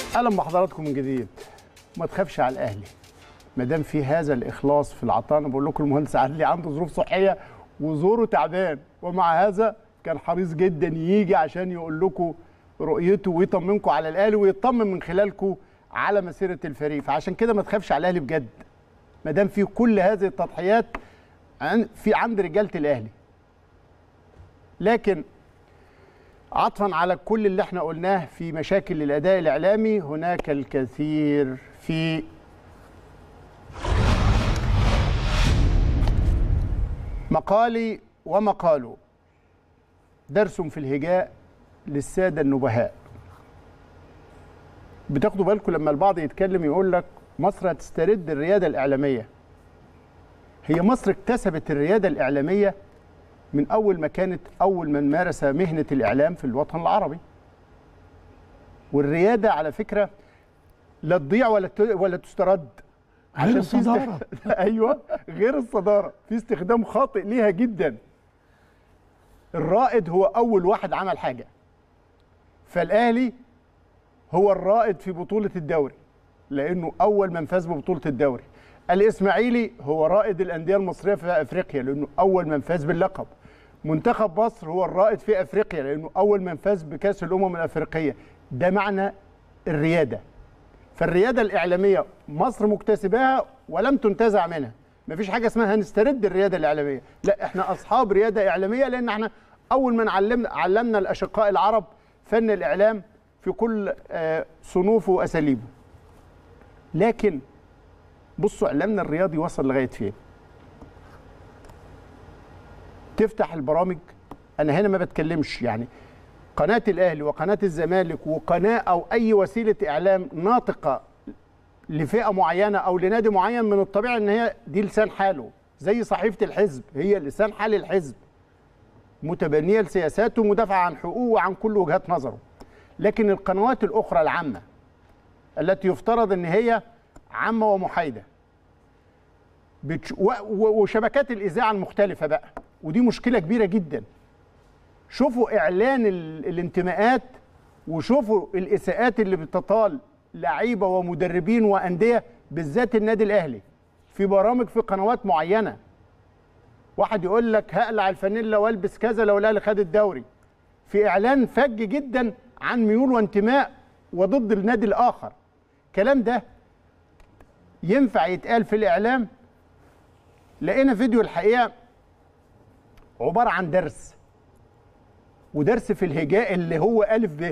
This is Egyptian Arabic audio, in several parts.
اهلا بحضراتكم من جديد ما تخافش على الاهلي ما دام في هذا الاخلاص في العطاء انا بقول لكم المهندس عدلي عنده ظروف صحيه وزوره تعبان ومع هذا كان حريص جدا يجي عشان يقول لكم رؤيته ويطمنكم على الاهلي ويطمن من خلالكم على مسيره الفريق فعشان كده ما تخافش على الاهلي بجد ما دام في كل هذه التضحيات عن- في عند رجاله الاهلي لكن عطفا على كل اللي احنا قلناه في مشاكل الاداء الاعلامي هناك الكثير في مقالي ومقاله درس في الهجاء للساده النبهاء بتاخدوا بالكم لما البعض يتكلم يقول لك مصر هتسترد الرياده الاعلاميه هي مصر اكتسبت الرياده الاعلاميه من اول ما كانت اول من مارس مهنه الاعلام في الوطن العربي والرياده على فكره لا تضيع ولا ت- ولا تسترد غير في الصدارة. است- ايوه غير الصداره في استخدام خاطئ ليها جدا الرائد هو اول واحد عمل حاجه فالاهلي هو الرائد في بطوله الدوري لانه اول من فاز ببطوله الدوري الاسماعيلي هو رائد الانديه المصريه في افريقيا لانه اول من فاز باللقب منتخب مصر هو الرائد في افريقيا لانه اول من فاز بكاس الامم الافريقيه ده معنى الرياده فالرياده الاعلاميه مصر مكتسباها ولم تنتزع منها مفيش حاجه اسمها هنسترد الرياده الاعلاميه لا احنا اصحاب رياده اعلاميه لان احنا اول من علمنا علمنا الاشقاء العرب فن الاعلام في كل آه، صنوفه واساليبه لكن بصوا اعلامنا الرياضي وصل لغايه فين تفتح البرامج انا هنا ما بتكلمش يعني قناه الاهلي وقناه الزمالك وقناه او اي وسيله اعلام ناطقه لفئه معينه او لنادي معين من الطبيعي ان هي دي لسان حاله زي صحيفه الحزب هي لسان حال الحزب متبنيه لسياساته ومدافعه عن حقوقه وعن كل وجهات نظره لكن القنوات الاخرى العامه التي يفترض ان هي عامه ومحايده بتش... و... و... وشبكات الاذاعه المختلفه بقى ودي مشكله كبيره جدا شوفوا اعلان ال... الانتماءات وشوفوا الاساءات اللي بتطال لعيبه ومدربين وانديه بالذات النادي الاهلي في برامج في قنوات معينه واحد يقول لك هقلع الفانيلا والبس كذا لو الاهلي خد الدوري في اعلان فج جدا عن ميول وانتماء وضد النادي الاخر الكلام ده ينفع يتقال في الاعلام لقينا فيديو الحقيقه عباره عن درس ودرس في الهجاء اللي هو الف ب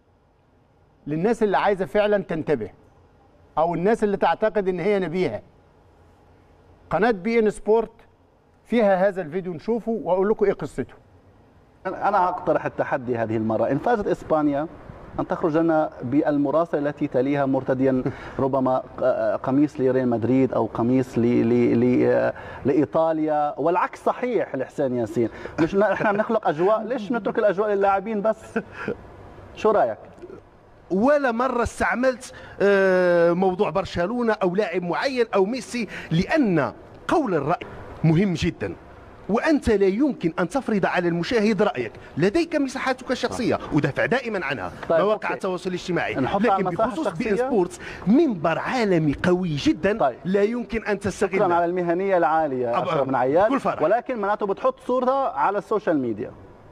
للناس اللي عايزه فعلا تنتبه او الناس اللي تعتقد ان هي نبيهه قناه بي ان سبورت فيها هذا الفيديو نشوفه واقول لكم ايه قصته أنا أقترح التحدي هذه المرة إن فازت إسبانيا أن تخرج لنا بالمراسلة التي تليها مرتديا ربما قميص لريال مدريد أو قميص ل... ل... ل... لإيطاليا والعكس صحيح لحسين ياسين مش احنا بنخلق أجواء ليش نترك الأجواء للاعبين بس شو رأيك؟ ولا مرة استعملت آه، موضوع برشلونة أو لاعب معين أو ميسي لأن قول الرأي مهم جدا وأنت لا يمكن أن تفرض على المشاهد رأيك لديك مساحاتك الشخصية ودافع دائما عنها طيب، مواقع أوكي. التواصل الاجتماعي نحط على لكن المساحة بخصوص بي الشخصية؟ سبورتس منبر عالمي قوي جدا طيب. لا يمكن أن شكرا على تستغله المهنية العالية أبقى- أشرف بن عياد كل فرح. ولكن معناته بتحط صورتها على السوشيال ميديا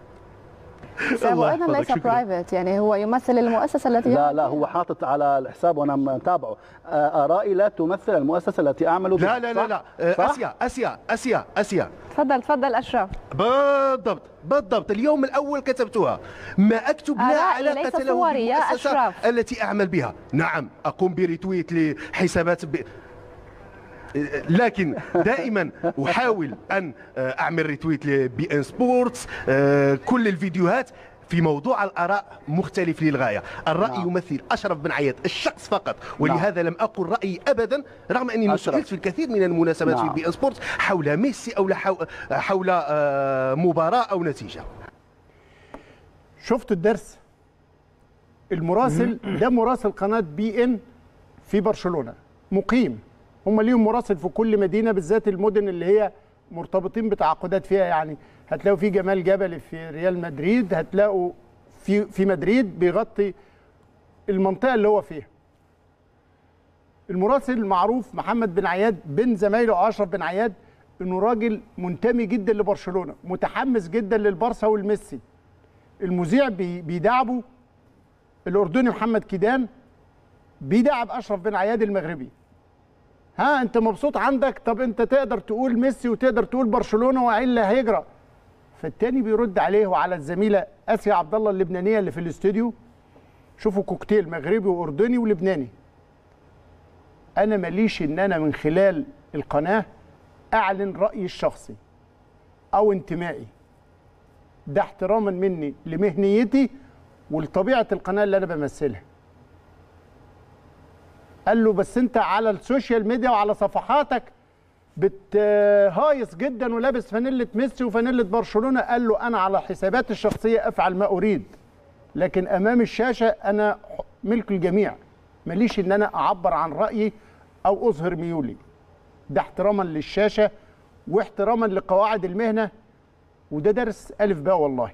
الله وايضا يحفظك، ليس شكراً. برايفت يعني هو يمثل المؤسسه التي لا يعمل لا فيها. هو حاطط على الحساب وانا متابعه آه، ارائي لا تمثل المؤسسه التي اعمل بها لا لا لا صح؟ لا آه، صح؟ اسيا اسيا اسيا اسيا تفضل تفضل اشرف بالضبط بالضبط اليوم الاول كتبتها ما اكتب لا آرائي علاقه ليس له صوري يا بالمؤسسه أشرف. التي اعمل بها نعم اقوم بريتويت لحسابات ب... لكن دائما احاول ان اعمل ريتويت لبي ان سبورتس آه، كل الفيديوهات في موضوع الاراء مختلف للغايه، الراي نعم. يمثل اشرف بن عياد الشخص فقط ولهذا لم اقل رايي ابدا رغم اني أشرف. سئلت في الكثير من المناسبات نعم. في بي ان سبورتس حول ميسي او لحو- حول آه، مباراه او نتيجه. شفتوا الدرس المراسل ده مراسل قناه بي ان في برشلونه مقيم هم ليهم مراسل في كل مدينه بالذات المدن اللي هي مرتبطين بتعاقدات فيها يعني هتلاقوا في جمال جبلي في ريال مدريد هتلاقوا في في مدريد بيغطي المنطقه اللي هو فيها المراسل المعروف محمد بن عياد بين زمايله اشرف بن عياد انه راجل منتمي جدا لبرشلونه متحمس جدا للبارسا والميسي المذيع بي- بيداعبه الاردني محمد كيدان بيداعب اشرف بن عياد المغربي ها انت مبسوط عندك طب انت تقدر تقول ميسي وتقدر تقول برشلونه والا هيجرى فالتاني بيرد عليه وعلى الزميله اسيا عبد الله اللبنانيه اللي في الاستوديو شوفوا كوكتيل مغربي واردني ولبناني انا ماليش ان انا من خلال القناه اعلن رايي الشخصي او انتمائي ده احتراما مني لمهنيتي ولطبيعه القناه اللي انا بمثلها قال له بس انت على السوشيال ميديا وعلى صفحاتك بتهايص جدا ولابس فانيله ميسي وفانيله برشلونه قال له انا على حساباتي الشخصيه افعل ما اريد لكن امام الشاشه انا ملك الجميع ماليش ان انا اعبر عن رايي او اظهر ميولي ده احتراما للشاشه واحتراما لقواعد المهنه وده درس الف باء والله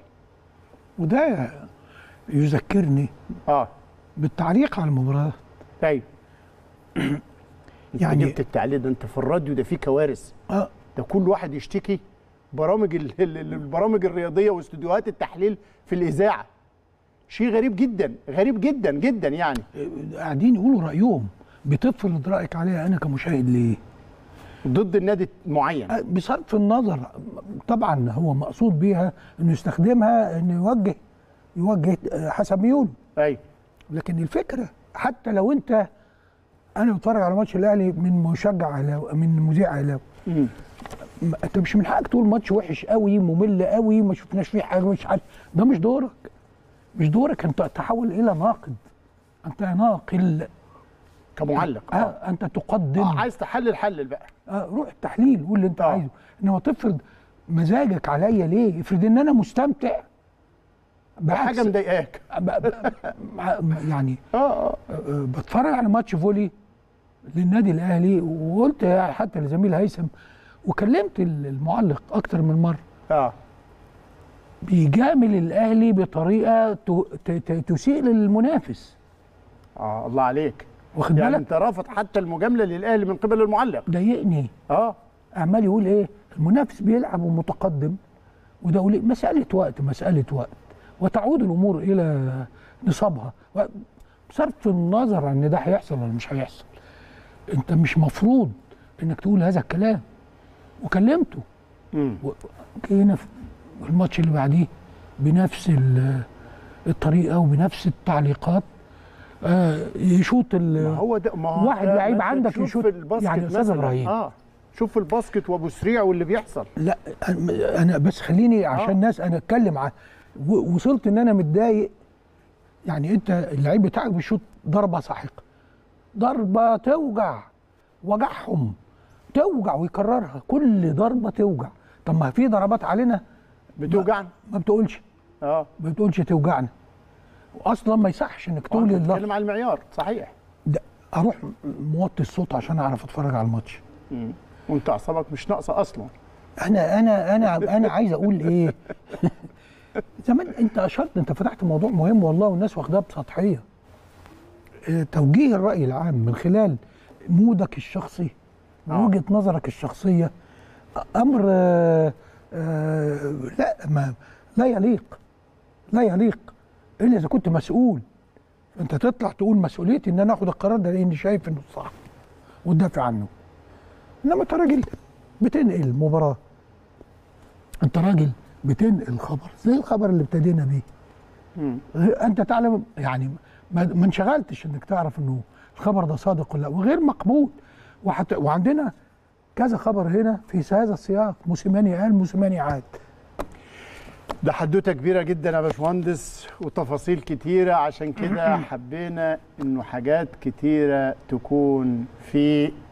وده يذكرني اه بالتعليق على المباراة طيب يعني يعني جبت التعليق ده انت في الراديو ده فيه كوارث آه ده كل واحد يشتكي برامج ال- ال- ال- البرامج الرياضيه واستوديوهات التحليل في الاذاعه شيء غريب جدا غريب جدا جدا يعني قاعدين يقولوا رأيهم بتفرض رأيك عليها أنا كمشاهد ليه؟ ضد النادي معين آه، بصرف النظر طبعا هو مقصود بيها انه يستخدمها انه يوجه يوجه آه، حسب ميوله ايوه لكن الفكره حتى لو انت انا بتفرج على ماتش الاهلي من مشجع اهلاوي من مذيع اهلاوي مم. م- انت مش من حقك تقول ماتش وحش قوي ممل قوي ما شفناش فيه حاجه مش عارف ده مش دورك مش دورك انت تحول الى ناقد انت ناقل كمعلق آه اه, انت تقدم آه عايز تحلل حلل بقى آه روح التحليل قول اللي انت آه. عايزه انما تفرض مزاجك عليا ليه افرض ان انا مستمتع بحاجه بالعكس مضايقاك ب- ب- مع- يعني اه اه آه، بتفرج على ماتش فولي للنادي الاهلي وقلت يعني حتى لزميل هيثم وكلمت المعلق اكتر من مره اه بيجامل الاهلي بطريقه ت- ت- ت- تسيء للمنافس اه الله عليك واخد يعني بالك انت رافض حتى المجامله للاهلي من قبل المعلق ضايقني اه عمال يقول ايه المنافس بيلعب ومتقدم وده يقول إيه؟ مساله وقت مساله وقت وتعود الامور الى نصابها و- بصرف النظر عن ان ده هيحصل ولا مش هيحصل انت مش مفروض انك تقول هذا الكلام وكلمته مم. و- جينا في الماتش اللي بعديه بنفس ال- الطريقه وبنفس التعليقات آه يشوط ال- ما هو ده ما هو واحد ده- لعيب ما أنت عندك تشوف يشوط- في الباسكت يعني أستاذ مثلاً. إبراهيم. اه شوف في الباسكت وابو سريع واللي بيحصل لا انا بس خليني عشان آه. الناس انا اتكلم عن و- وصلت ان انا متضايق يعني انت اللعيب بتاعك بيشوط ضربه ساحقه ضربه توجع وجعهم توجع ويكررها كل ضربه توجع طب ما في ضربات علينا بتوجعنا ما بتقولش اه ما بتقولش توجعنا واصلا ما يصحش انك تقول تقول اللفظ بتتكلم على المعيار صحيح ده اروح موطي الصوت عشان اعرف اتفرج على الماتش مم. وانت اعصابك مش ناقصه اصلا انا انا انا انا عايز اقول ايه زمان انت اشرت انت فتحت موضوع مهم والله والناس واخداه بسطحيه اه، توجيه الراي العام من خلال مودك الشخصي آه. ووجهه نظرك الشخصيه امر اه، اه، لا ما لا يليق لا يليق الا اذا كنت مسؤول انت تطلع تقول مسؤوليتي ان انا اخد القرار ده لاني شايف انه صح وتدافع عنه انما انت راجل بتنقل مباراه انت راجل بتنقل خبر زي الخبر اللي ابتدينا بيه مم. انت تعلم يعني ما ما انشغلتش انك تعرف انه الخبر ده صادق ولا لا وغير مقبول وحتى وعندنا كذا خبر هنا في هذا السياق موسيماني قال موسيماني عاد ده حدوته كبيره جدا يا باشمهندس وتفاصيل كتيره عشان كده حبينا انه حاجات كتيره تكون في